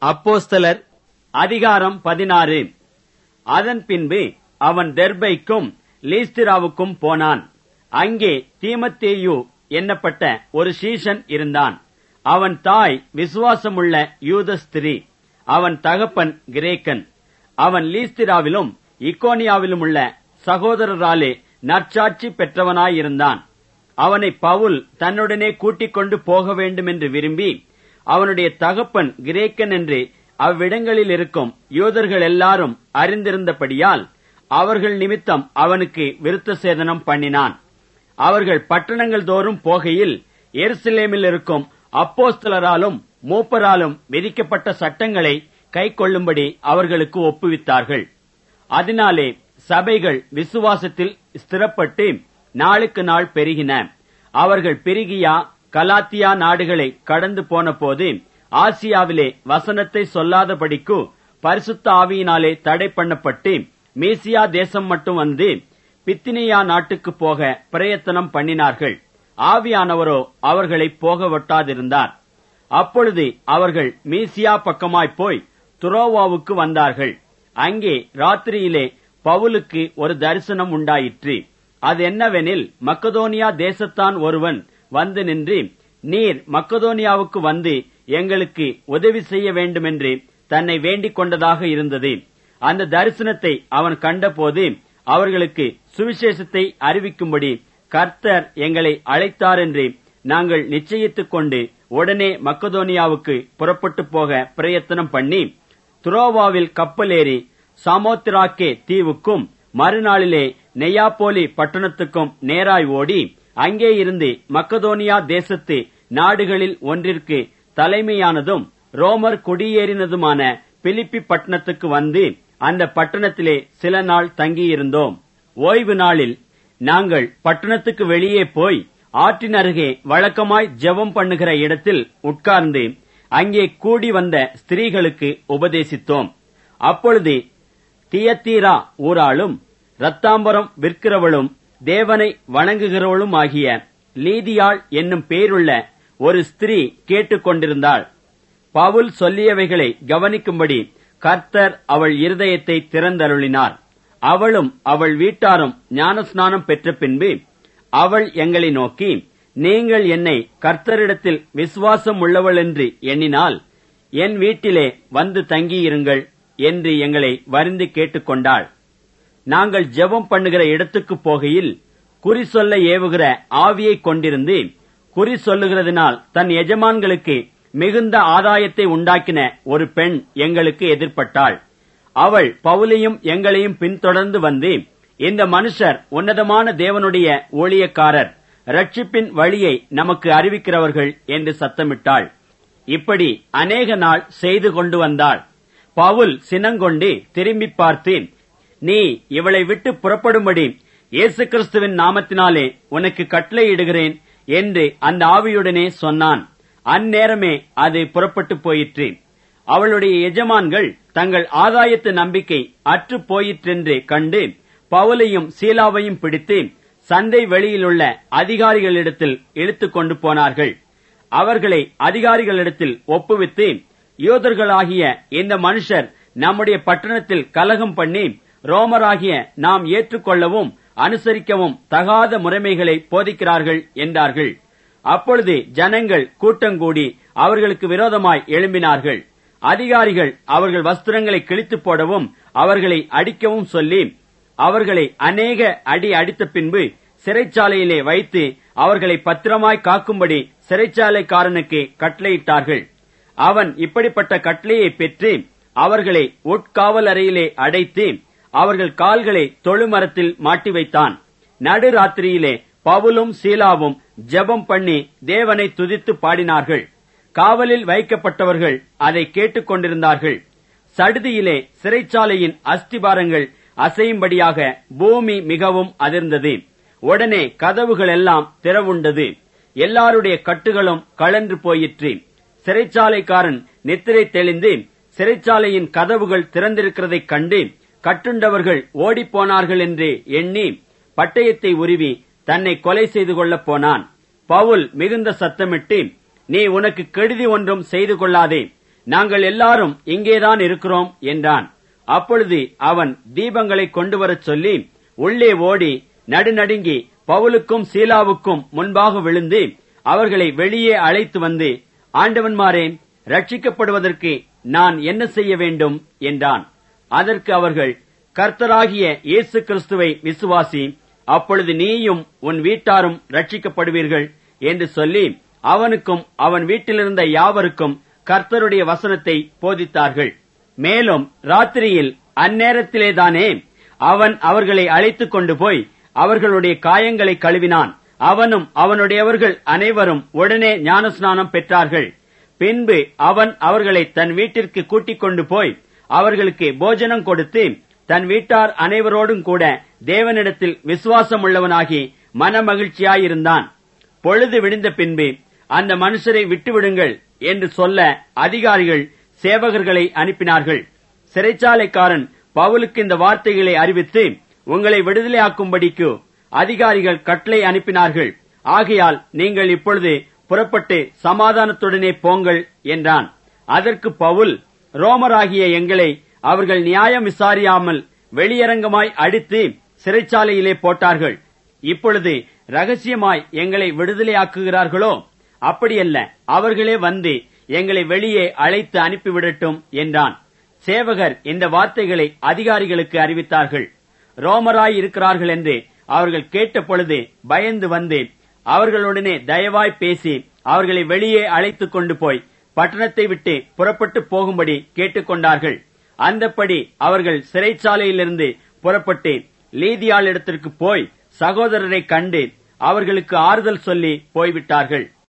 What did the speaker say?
அப்போஸ்தலர் அதிகாரம் பதினாறு அதன் பின்பு அவன் தெர்பைக்கும் லீஸ்திராவுக்கும் போனான் அங்கே தீமத்தேயு என்னப்பட்ட ஒரு சீஷன் இருந்தான் அவன் தாய் விசுவாசமுள்ள யூத ஸ்திரீ அவன் தகப்பன் கிரேக்கன் அவன் லீஸ்திராவிலும் இக்கோனியாவிலும் உள்ள சகோதரராலே நற்சாட்சி பெற்றவனாயிருந்தான் அவனை பவுல் தன்னுடனே கூட்டிக் கொண்டு போக வேண்டும் என்று விரும்பி அவனுடைய தகப்பன் கிரேக்கன் என்று அவ்விடங்களில் இருக்கும் யூதர்கள் எல்லாரும் அறிந்திருந்தபடியால் அவர்கள் நிமித்தம் அவனுக்கு விருத்த சேதனம் பண்ணினான் அவர்கள் பட்டணங்கள் தோறும் போகையில் எருசலேமில் இருக்கும் அப்போஸ்தலராலும் மூப்பராலும் விதிக்கப்பட்ட சட்டங்களை கைக்கொள்ளும்படி அவர்களுக்கு ஒப்புவித்தார்கள் அதனாலே சபைகள் விசுவாசத்தில் ஸ்திரப்பட்டு நாளுக்கு நாள் பெருகின அவர்கள் பெருகியா கலாத்தியா நாடுகளை கடந்து போன போது ஆசியாவிலே வசனத்தை சொல்லாதபடிக்கு பரிசுத்த ஆவியினாலே தடை பண்ணப்பட்டு மீசியா தேசம் மட்டும் வந்து பித்தினியா நாட்டுக்கு போக பிரயத்தனம் பண்ணினார்கள் ஆவியானவரோ அவர்களை போக ஒட்டாதிருந்தார் அப்பொழுது அவர்கள் மீசியா பக்கமாய் போய் துரோவாவுக்கு வந்தார்கள் அங்கே ராத்திரியிலே பவுலுக்கு ஒரு தரிசனம் உண்டாயிற்று அது என்னவெனில் மக்கதோனியா தேசத்தான் ஒருவன் வந்து நின்று நீர் மக்கதோனியாவுக்கு வந்து எங்களுக்கு உதவி செய்ய வேண்டுமென்று தன்னை வேண்டிக் கொண்டதாக இருந்தது அந்த தரிசனத்தை அவன் கண்டபோது அவர்களுக்கு சுவிசேஷத்தை அறிவிக்கும்படி கர்த்தர் எங்களை அழைத்தார் என்று நாங்கள் நிச்சயித்துக் கொண்டு உடனே மக்கதோனியாவுக்கு புறப்பட்டு போக பிரயத்தனம் பண்ணி துரோவாவில் கப்பலேறி சாமோத்திராக்கே தீவுக்கும் மறுநாளிலே நெய்யாப்போலி பட்டணத்துக்கும் நேராய் ஓடி அங்கே இருந்து மக்கதோனியா தேசத்து நாடுகளில் ஒன்றிற்கு தலைமையானதும் ரோமர் குடியேறினதுமான பிலிப்பி பட்டணத்துக்கு வந்து அந்த பட்டணத்திலே சில நாள் தங்கியிருந்தோம் ஓய்வு நாளில் நாங்கள் பட்டணத்துக்கு வெளியே போய் ஆற்றின் அருகே வழக்கமாய் ஜெபம் பண்ணுகிற இடத்தில் உட்கார்ந்து அங்கே கூடி வந்த ஸ்திரீகளுக்கு உபதேசித்தோம் அப்பொழுது தியத்தீரா ஊராளும் ரத்தாம்பரம் விற்கிறவளும் தேவனை வணங்குகிறவளும் ஆகிய லீதியாள் என்னும் பேருள்ள ஒரு ஸ்திரீ கேட்டுக்கொண்டிருந்தாள் பவுல் சொல்லியவைகளை கவனிக்கும்படி கர்த்தர் அவள் இருதயத்தை திறந்தருளினார் அவளும் அவள் வீட்டாரும் ஞானஸ்நானம் பெற்ற பின்பு அவள் எங்களை நோக்கி நீங்கள் என்னை கர்த்தரிடத்தில் விசுவாசம் உள்ளவள் என்று எண்ணினால் என் வீட்டிலே வந்து தங்கியிருங்கள் என்று எங்களை வருந்து கேட்டுக்கொண்டாள் நாங்கள் ஜெபம் பண்ணுகிற இடத்துக்கு போகையில் குறி சொல்ல ஏவுகிற ஆவியை கொண்டிருந்து குறி சொல்லுகிறதினால் தன் எஜமான்களுக்கு மிகுந்த ஆதாயத்தை உண்டாக்கின ஒரு பெண் எங்களுக்கு எதிர்ப்பட்டாள் அவள் பவுலையும் எங்களையும் பின்தொடர்ந்து வந்து இந்த மனுஷர் உன்னதமான தேவனுடைய ஊழியக்காரர் ரட்சிப்பின் வழியை நமக்கு அறிவிக்கிறவர்கள் என்று சத்தமிட்டாள் இப்படி அநேக நாள் செய்து கொண்டு வந்தாள் பவுல் சினங்கொண்டு திரும்பி பார்த்து நீ இவளை விட்டு புறப்படும்படி இயேசு கிறிஸ்துவின் நாமத்தினாலே உனக்கு கட்டளையிடுகிறேன் என்று அந்த ஆவியுடனே சொன்னான் அந்நேரமே அது புறப்பட்டு போயிற்று அவளுடைய எஜமான்கள் தங்கள் ஆதாயத்து நம்பிக்கை அற்று போயிற்றென்று கண்டு பவுலையும் சீலாவையும் பிடித்து சந்தை வெளியிலுள்ள அதிகாரிகளிடத்தில் இழுத்துக் கொண்டு போனார்கள் அவர்களை அதிகாரிகளிடத்தில் ஒப்புவித்து யூதர்களாகிய இந்த மனுஷர் நம்முடைய பட்டணத்தில் கலகம் பண்ணி ரோமராகிய நாம் ஏற்றுக்கொள்ளவும் அனுசரிக்கவும் தகாத முறைமைகளை போதிக்கிறார்கள் என்றார்கள் அப்பொழுது ஜனங்கள் கூட்டங்கூடி அவர்களுக்கு விரோதமாய் எழும்பினார்கள் அதிகாரிகள் அவர்கள் வஸ்திரங்களை கிழித்து போடவும் அவர்களை அடிக்கவும் சொல்லி அவர்களை அநேக அடி அடித்த பின்பு சிறைச்சாலையிலே வைத்து அவர்களை பத்திரமாய் காக்கும்படி சிறைச்சாலைக்காரனுக்கு கட்டளையிட்டார்கள் அவன் இப்படிப்பட்ட கட்டளையை பெற்று அவர்களை உட்காவல் அறையிலே அடைத்து அவர்கள் கால்களை தொழுமரத்தில் மாட்டி வைத்தான் நடுராத்திரியிலே பவுலும் சீலாவும் ஜெபம் பண்ணி தேவனை துதித்து பாடினார்கள் காவலில் வைக்கப்பட்டவர்கள் அதை கேட்டுக்கொண்டிருந்தார்கள் சடுதியிலே சிறைச்சாலையின் அஸ்திபாரங்கள் அசையும்படியாக பூமி மிகவும் அதிர்ந்தது உடனே கதவுகள் எல்லாம் திறவுண்டது எல்லாருடைய கட்டுகளும் கழன்று போயிற்று சிறைச்சாலைக்காரன் நித்திரை தெளிந்து சிறைச்சாலையின் கதவுகள் திறந்திருக்கிறதைக் கண்டு கட்டுண்டவர்கள் ஓடிப்போனார்கள் என்று எண்ணி பட்டயத்தை உருவி தன்னை கொலை செய்து கொள்ளப் போனான் பவுல் மிகுந்த சத்தமிட்டு நீ உனக்கு கெடுதி ஒன்றும் செய்து கொள்ளாதே நாங்கள் எல்லாரும் இங்கேதான் இருக்கிறோம் என்றான் அப்பொழுது அவன் தீபங்களை கொண்டு வரச் சொல்லி உள்ளே ஓடி நடுநடுங்கி பவுலுக்கும் சீலாவுக்கும் முன்பாக விழுந்து அவர்களை வெளியே அழைத்து வந்து ஆண்டவன்மாரே ரட்சிக்கப்படுவதற்கு நான் என்ன செய்ய வேண்டும் என்றான் அதற்கு அவர்கள் கர்த்தராகிய இயேசு கிறிஸ்துவை விசுவாசி அப்பொழுது நீயும் உன் வீட்டாரும் ரட்சிக்கப்படுவீர்கள் என்று சொல்லி அவனுக்கும் அவன் வீட்டிலிருந்த யாவருக்கும் கர்த்தருடைய வசனத்தை போதித்தார்கள் மேலும் ராத்திரியில் அந்நேரத்திலேதானே அவன் அவர்களை அழைத்துக் கொண்டு போய் அவர்களுடைய காயங்களை கழுவினான் அவனும் அவனுடையவர்கள் அனைவரும் உடனே ஞானஸ்நானம் பெற்றார்கள் பின்பு அவன் அவர்களை தன் வீட்டிற்கு கூட்டிக் கொண்டு போய் அவர்களுக்கு போஜனம் கொடுத்து தன் வீட்டார் அனைவரோடும் கூட தேவனிடத்தில் விசுவாசம் உள்ளவனாகி மனமகிழ்ச்சியாயிருந்தான் பொழுது விடிந்த பின்பு அந்த மனுஷரை விட்டுவிடுங்கள் என்று சொல்ல அதிகாரிகள் சேவகர்களை அனுப்பினார்கள் சிறைச்சாலைக்காரன் பவுலுக்கு இந்த வார்த்தைகளை அறிவித்து உங்களை விடுதலையாக்கும்படிக்கு அதிகாரிகள் கட்டளை அனுப்பினார்கள் ஆகையால் நீங்கள் இப்பொழுது புறப்பட்டு சமாதானத்துடனே போங்கள் என்றான் அதற்கு பவுல் ரோமராகிய எங்களை அவர்கள் நியாயம் விசாரியாமல் வெளியரங்கமாய் அடித்து சிறைச்சாலையிலே போட்டார்கள் இப்பொழுது ரகசியமாய் எங்களை விடுதலையாக்குகிறார்களோ அப்படியல்ல அவர்களே வந்து எங்களை வெளியே அழைத்து அனுப்பிவிடட்டும் என்றான் சேவகர் இந்த வார்த்தைகளை அதிகாரிகளுக்கு அறிவித்தார்கள் ரோமராய் இருக்கிறார்கள் என்று அவர்கள் கேட்ட பொழுது பயந்து வந்து அவர்களுடனே தயவாய் பேசி அவர்களை வெளியே அழைத்துக் கொண்டு போய் பட்டணத்தை விட்டு புறப்பட்டு போகும்படி கேட்டுக்கொண்டார்கள் அந்தப்படி அவர்கள் சிறைச்சாலையிலிருந்து புறப்பட்டு லீதியாளிடத்திற்கு போய் சகோதரரை கண்டு அவர்களுக்கு ஆறுதல் சொல்லி போய்விட்டார்கள்